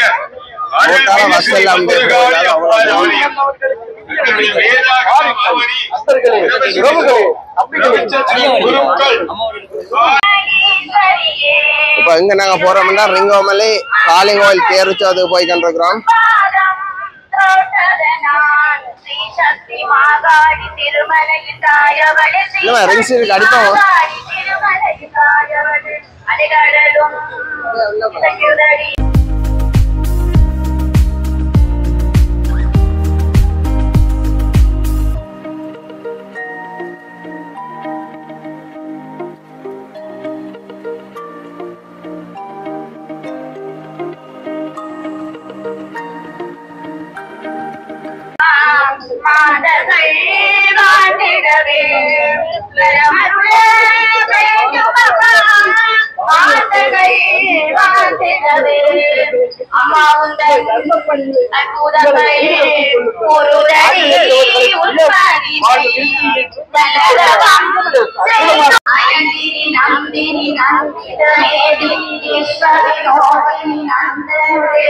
ஓட்டாள வசல் அந்த இப்ப எங்க நாங்க போறோம்னா ரிங்கோமலி காளிங்கோயில் தேருச்சோதுக்கு போய் கொண்டிருக்கிறோம் இல்லம்மா, ring seal அடிப்போம். அலைகடலும் மாதர்கள் வாழ்ந்திடவே வரமருளே வேண்டுமப்பா. மாதர்கள் வாழ்ந்திடவே அம்மா உந்தன் அற்புதங்கள் ஒருவரை உற்பத்தி தலரவம் அயந்திரி நந்தினி நந்திதமே ஈஸ்வரி நோதினி நந்தவே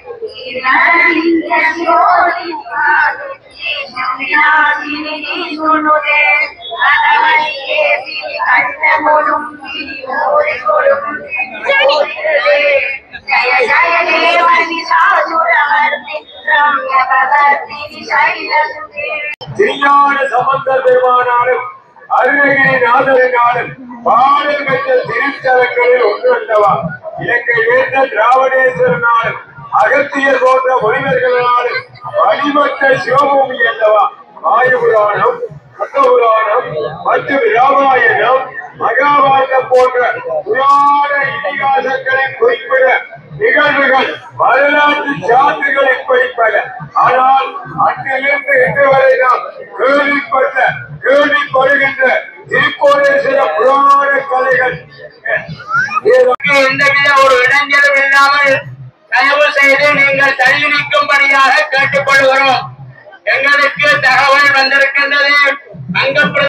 திருஞான சம்பந்தர் பெருமானாலும் அருணகிரி நாதரினாலும் பாடல் பெற்ற திருத்தலங்களில் ஒன்று அல்லவா இலங்கை வேந்த திராவிடேஸ்வரனாலும் அகத்தியர் போன்ற முனிவர்களாலும் வழிபட்ட சிவபூமி அல்லவா ஆயுபுராணம் புத்தபுராணம் மற்றும் ராமாயணம் மகாபாரதம் போன்ற புராண இதிகாசங்களின் குறிப்பிட நிகழ்வுகள் வரலாற்று சான்றுகள் இப்படிப்பட ஆனால் அன்றிலிருந்து இன்று வரை நாம் கேள்விப்பட்ட கேள்விப்படுகின்ற திருக்கோணேஸ்வர புராண கதைகள் இதற்கு எந்தவித ஒரு இடைஞ்சலும் இல்லாமல் தயவு செய்து நீங்கள் தள்ளி நிற்கும்படியாக கேட்டுக்கொள்கிறோம் எங்களுக்கு தகவல் வந்திருக்கின்றது அங்க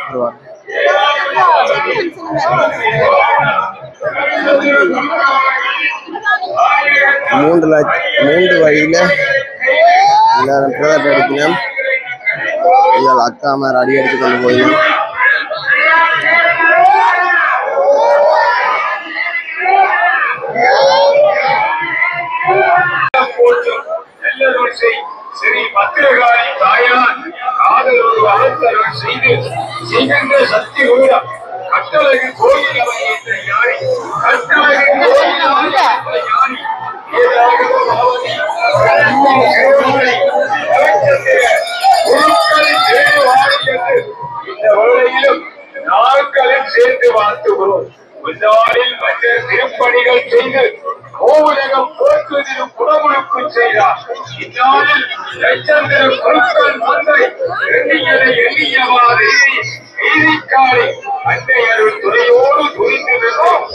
மூன்று லட்ச மூன்று வழியில எல்லாரும் பிரதர் அடிக்கணும் இதில் அக்கா மாதிரி அடி அடித்து கொண்டு போயிடும் போற்றும் நல்லதொரு செய் ஸ்ரீ பத்திரகாளி தாயார் காதலோடு அகத்தருள் செய்து செய்கின்ற சக்தி உருடம் கட்டழகு கோயில் அமைகின்ற யானை கட்டழகு கோயில் அமைகின்ற யானை ஏதாகவோ பாவதி சிறுவனை நவச்சந்திர குருக்களின் தேடு வாழி என்று இந்த வேளையிலும் நாட்களில் சேர்ந்து வாழ்த்துகிறோம் முன்னாளில் மற்ற திருப்பணிகள் செய்து கோவிலகம் போக்குவதிலும் குணமுழுக்கு செய்தார் இந்நாளில் லட்சந்திர குருக்கள் மந்தை எண்ணியதை எண்ணியவாறு எண்ணி நீதிக்காலை அன்னை அருள் துணையோடு துணிந்து நின்றோம்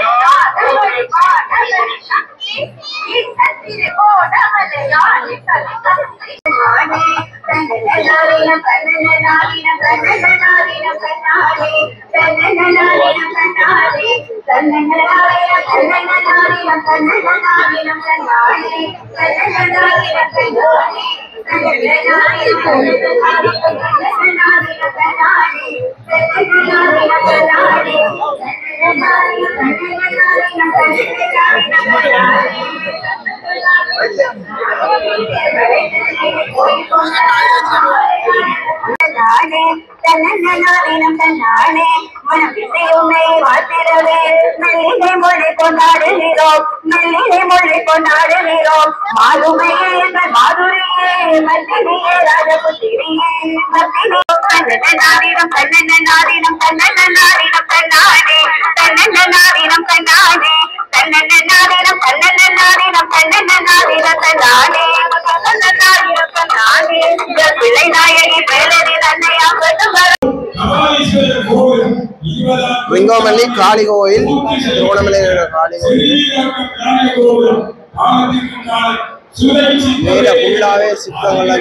தன்னானே தன்னநாளினம் தன்னானே மனதிசையுமே வாழ்த்திடவே மெல்லினை மொழி கொண்டாடுகிறோம் மெல்லினை மொழி கொண்டாடுகிறோம் மாதுமையே எங்கள் மாதுரியே மத்தினியே ராஜபுத்திரியே மத்தினி தன்னநாளினம் தன்னநாளினம் தன்னநாளினம் தன்னானே தன்னநாளினம் தன்னானே தன்னநாளினம் தன்னநாளினம் தன்னநாளினம் தன்னானே தன்னநாளினம் தன்னானே பிள்ளை நாயகி பேரடி தன்னையாக கபாலீஸ்வரர் கோவில் இருபதாம் ரிங்கோமல்லி காளி கோயில் திருவண்ணாமலை காளி கோயில் மேல ஃபுல்லாவே சிற்பங்கள்லாம்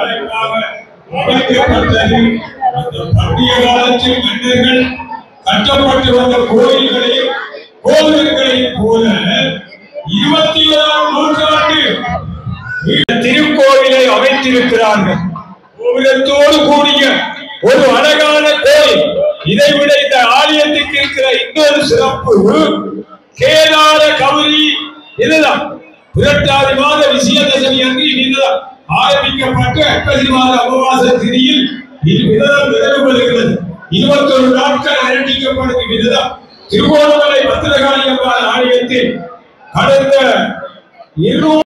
கட்டப்பட்டு வந்த கோயில்களையும் கோவில்களையும் போல இருபத்தி ஏழாம் நூற்றாண்டு திருக்கோவிலை அமைத்திருக்கிறார்கள் கோபுரத்தோடு கூடிய ஒரு அழகான கோயில் இதைவிட இந்த ஆலயத்துக்கு இருக்கிற இன்னொரு சிறப்பு கேதார கௌரி இதுதான் புரட்டாதி மாத விஜயதசமி அன்று இதுதான் ஆரம்பிக்கப்பட்ட ஐப்பசி மாத அமாவாசை திதியில் இது விரதம் நிறைவுபடுகிறது இருபத்தொரு நாட்கள் அனுஷ்டிக்கப்படும் விரதம் திருவோணமலை பத்திரகாளி அம்பாள் ஆலயத்தில் கடந்த இருநூறு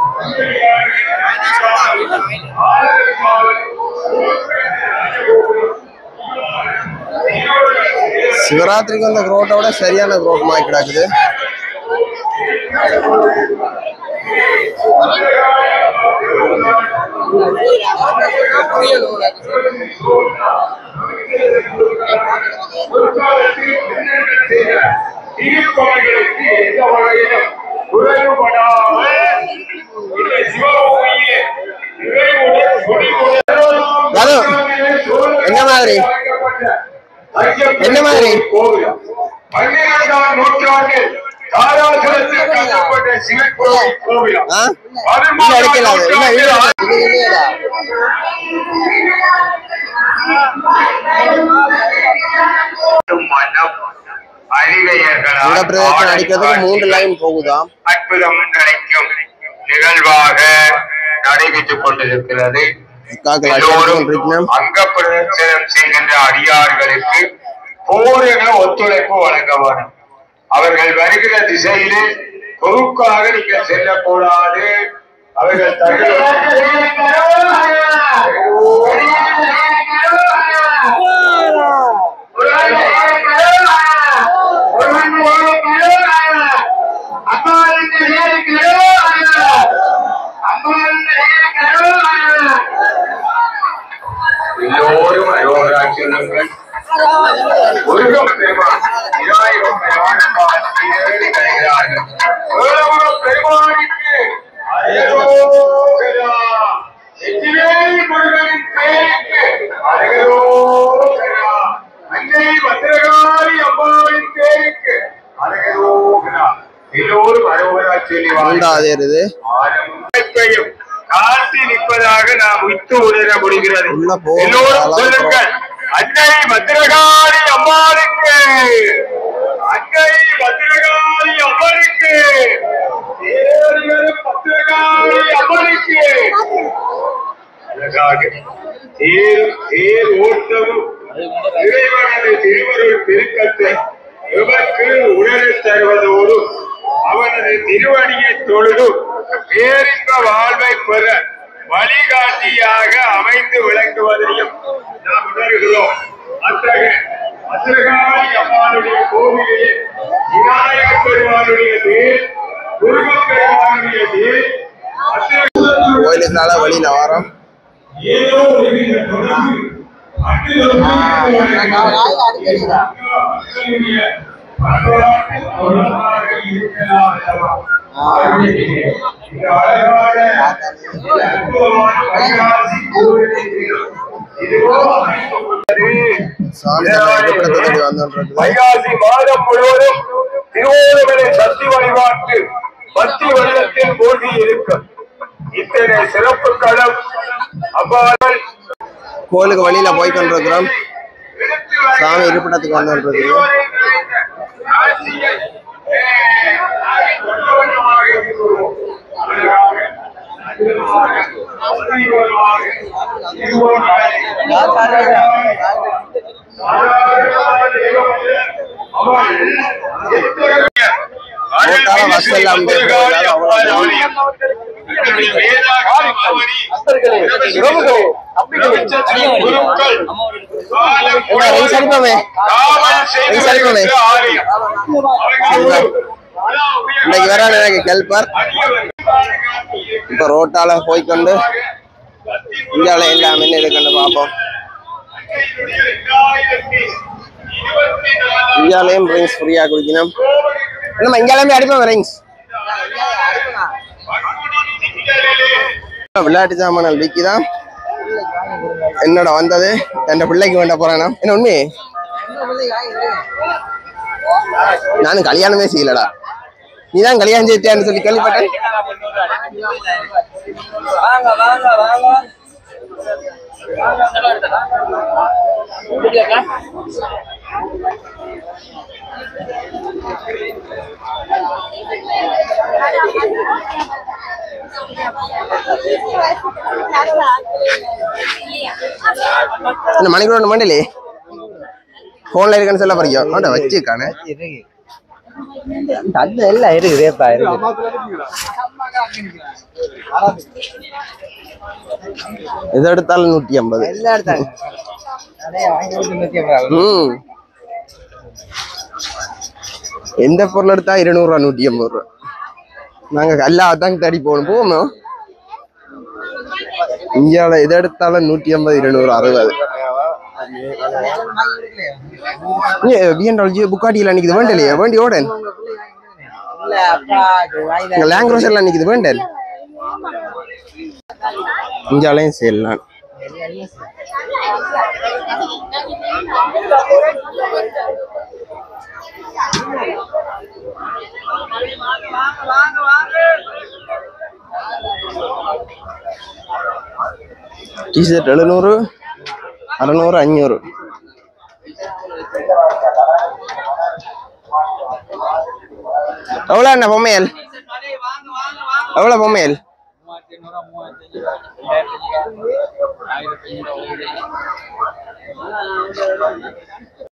சிவராத்திரிக்கு வந்த குரோட்டை விட சரியான குரோட் மாதிரி கிடக்குது திருப்பவர்களுக்கு எந்த வகையிலும் குறைவுபடாமல் இந்த சிவபூமியிலே நிறைவுடன் கொடிவுடன் யாரு? என்ன மாதிரி? என்ன மாதிரி? கோவில் பன்னிரெண்டாம் நூற்றாண்டில் தாராசுரத்தில் கட்டப்பட்ட சிவன் கோவில் கோவிலம் ஆ இல்ல எடுக்கல அது இல்ல வீடியோ இது இல்லையடா மன்னம் அறிவையர்களால் இந்த பிரதேசம் அடிக்கிறதுக்கு மூன்று லைன் போகுதாம் அற்புதம் கிடைக்கும் நிகழ்வாக நடைபெற்றுக் கொண்டிருக்கிறது அக்காக்கள் எல்லோரும் அடிக்கிறது இருக்கணும் அங்க பிரதட்சணம் செய்கின்ற அடியார்களுக்கு பூரண ஒத்துழைப்பு வழங்க வேண்டும் அவர்கள் வருகிற திசையிலே குறுக்காக நீங்கள் செல்லக்கூடாது அவர்கள் எல்லோரும் அரோகரா சொல்லுங்கள் முருகன் பெருமான் விநாயகர் பெருமான் பார்த்து வருகிறார்கள் முருகன் பெருமானுக்கு அரோகரா எத்திவேல் முருகனின் பெயருக்கு அரோகரா அன்னை பத்திரகாளி அம்மாவின் பேருக்கு அரோகரா எல்லோரும் அரோகரா சொல்லி மூன்றாவது ஏறுது ஆரம்பத்தையும் காத்து நிற்பதாக நாம் உய்த்து உணர முடிகிறது உள்ள போகும் எல்லோரும் காலம் சொல்லுங்கள் அன்னை பத்திரகாளி அம்மாளுக்கு அன்னை பத்திரகாளி அம்மனுக்கு தேரிவரும் பத்திரகாளி அம்மனுக்கு அழகாக தேர் தேர் ஓட்டமும் இறைவனது திருவருள் பெருக்கத்தை எவருக்கு உணரத் தருவதோடு அவனது திருவடியை தொழுது பேரின்ப வாழ்வை பெற வழிகாட்டியாக அமைந்து விளங்குவதையும் நாம் உணர்கிறோம் அத்தகைய அத்திரகாளி அம்மானுடைய கோவிலிலே விநாயகர் பெருமானுடைய தேர் முருகன் பெருமானுடைய தேர் அத்திரகாளி கோயிலுக்கால வழியில வரோம் ஏதோ ஒரு வித தொடர்பு அன்பிலும் மக்களுடைய வரலாற்றில் தொடர்பாக இருக்கலாம் அல்லவா? இந்த அழகான, இந்த அற்புதமான வைகாசி கோவிலில் இதுவோ அமைந்துள்ளது. சாமி இருப்பிடத்தை வந்துருக்கு வைகாசி மாதம் முழுவதும் திருவோணமலை சக்தி வழிபாட்டு பக்தி வருடத்தில் மூழ்கி இருக்கும் இத்தனை சிறப்பு களம் அவ்வாறு கோயிலுக்கு வழியில போய் கொண்டிருக்கிறோம் சாமி இருப்பிடத்துக்கு வந்துருக்கு நோட்டால வசதி எல்லாம் என்ன ரைஸ் அனுப்பமே ரைஸ் அனுப்பமே இன்னைக்கு வர எனக்கு கெல்பர் இப்ப ரோட்டால போய்க்கொண்டு இந்தியாவில எல்லாம் என்ன இருக்குன்னு பார்ப்போம் இந்தியாவிலையும் ட்ரிங்க்ஸ் ஃப்ரீயா குடிக்கணும் நம்ம இந்தியாவிலுமே அடிப்போம் ட்ரிங்க்ஸ் விளையாட்டு சாமான்கள் விக்கி தான் என்னோட வந்தது என் பிள்ளைக்கு வேண்ட போறேனா என்ன உண்மை நானும் கல்யாணமே செய்யலடா நீதான் கல்யாணம் செய்தியான்னு சொல்லி கேள்விப்பட்டேன் வாங்க வாங்க வாங்க இந்த மணிக்கூட ஒன்று மண்டலே ஃபோனில் இருக்குன்னு சொல்ல போறீங்க ஆண்டா வச்சிருக்கானே தந்த எல்லாம் இருக்குதேப்பா இருக்கு எது எடுத்தாலும் நூற்றி ஐம்பது எல்லாம் எடுத்தாங்க அதே வாங்கி கொடுத்து நூத்தி ஐம்பது ரூபா. ம் எந்த பொருள் எடுத்தா இருநூறுவா நூற்றி ஐம்பது ரூபா நாங்கள் எல்லா தான் தேடி போகணும் போகணும் இந்தியாவில் எது எடுத்தாலும் நூற்றி ஐம்பது இருநூறு அறுபது பிஎன்டபிள்யூ புக்காட்டியில் நிற்குது வேண்டலையே வேண்டி ஓடன் இல்ல அப்பா அது வாங்கி இங்கே லேங்க்ரோஸர்லாம் நிற்குது வேண்டல் இந்தியாலையும் செய்யலாம் டிஷர்ட் எழுநூறு அறநூறு அஞ்சூறு எவ்வளோ அண்ணா பொம்மையல் எவ்வளோ பொம்மையல்